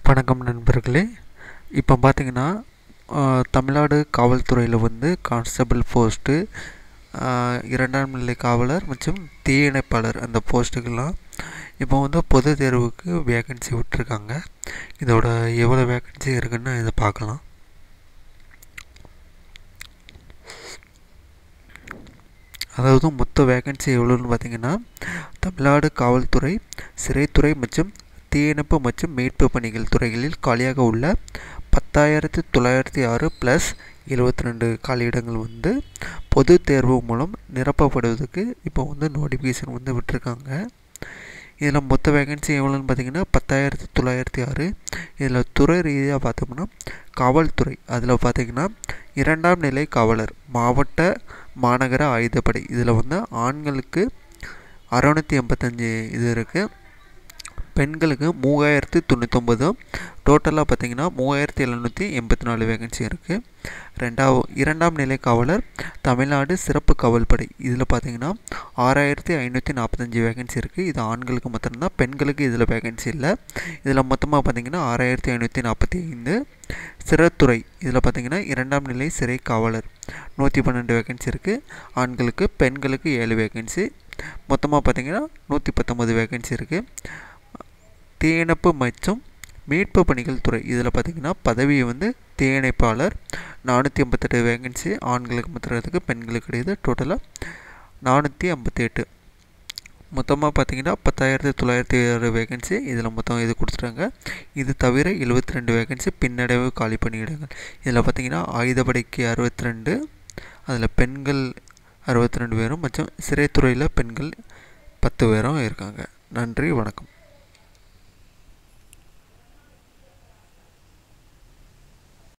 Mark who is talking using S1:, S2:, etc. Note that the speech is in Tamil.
S1: வணக்கம் நண்பர்களே இப்போ பார்த்தீங்கன்னா தமிழ்நாடு காவல்துறையில் வந்து கான்ஸ்டபிள் போஸ்ட்டு இரண்டாம் நிலை காவலர் மற்றும் தீயணைப்பாளர் அந்த போஸ்ட்டுக்கெல்லாம் இப்போ வந்து பொது தேர்வுக்கு வேகன்சி விட்டுருக்காங்க இதோட எவ்வளோ வேகன்சி இருக்குன்னு இதை பார்க்கலாம் அதாவது மொத்த வேகன்சி எவ்வளோன்னு பார்த்தீங்கன்னா தமிழ்நாடு காவல்துறை சிறைத்துறை மற்றும் தீயணைப்பு மற்றும் மீட்பு பணிகள் துறைகளில் காலியாக உள்ள பத்தாயிரத்து தொள்ளாயிரத்தி ஆறு ப்ளஸ் எழுபத்தி ரெண்டு காலியிடங்கள் வந்து பொது தேர்வு மூலம் நிரப்பப்படுவதற்கு இப்போ வந்து நோட்டிஃபிகேஷன் வந்து விட்டுருக்காங்க இதில் மொத்த வேகன்சி எவ்வளோன்னு பார்த்தீங்கன்னா பத்தாயிரத்தி தொள்ளாயிரத்தி ஆறு இதில் துறை ரீதியாக பார்த்தோம்னா காவல்துறை அதில் பார்த்திங்கன்னா இரண்டாம் நிலை காவலர் மாவட்ட மாநகர ஆயுதப்படை இதில் வந்து ஆண்களுக்கு அறநூற்றி எண்பத்தஞ்சு இது இருக்குது பெண்களுக்கு மூவாயிரத்து தொண்ணூற்றொம்பதும் டோட்டலாக பார்த்தீங்கன்னா மூவாயிரத்தி எழுநூற்றி எண்பத்தி நாலு வேகன்சி இருக்குது ரெண்டாவது இரண்டாம் நிலை காவலர் தமிழ்நாடு சிறப்பு காவல்படை இதில் பார்த்தீங்கன்னா ஆறாயிரத்தி ஐநூற்றி நாற்பத்தஞ்சு வேகன்சி இருக்குது இது ஆண்களுக்கு மட்டும்தான் பெண்களுக்கு இதில் வேகன்சி இல்லை இதில் மொத்தமாக பார்த்தீங்கன்னா ஆறாயிரத்தி ஐநூற்றி நாற்பத்தி ஐந்து சிறத்துறை இதில் பார்த்தீங்கன்னா இரண்டாம் நிலை சிறை காவலர் நூற்றி பன்னெண்டு வேகன்சி இருக்குது ஆண்களுக்கு பெண்களுக்கு ஏழு வேகன்சி மொத்தமாக பார்த்தீங்கன்னா நூற்றி பத்தொம்பது வேகன்சி இருக்குது தீயணைப்பு மற்றும் மீட்பு பணிகள் துறை இதில் பார்த்திங்கன்னா பதவி வந்து தீயணைப்பாளர் நானூற்றி ஐம்பத்தெட்டு வேகன்சி ஆண்களுக்கு மாத்திரத்துக்கு பெண்களுக்கு கிடையாது டோட்டலாக நானூற்றி ஐம்பத்தி எட்டு மொத்தமாக பார்த்தீங்கன்னா பத்தாயிரத்தி தொள்ளாயிரத்தி ஆறு வேகன்சி இதில் மொத்தம் இது கொடுத்துட்டாங்க இது தவிர எழுபத்தி ரெண்டு வேகன்சி பின்னடைவு காலி பணியிடங்கள் இதில் பார்த்தீங்கன்னா ஆயுதப்படைக்கு அறுபத்தி ரெண்டு அதில் பெண்கள் அறுபத்தி ரெண்டு பேரும் மற்றும் சிறைத்துறையில் பெண்கள் பத்து பேரும் இருக்காங்க நன்றி வணக்கம்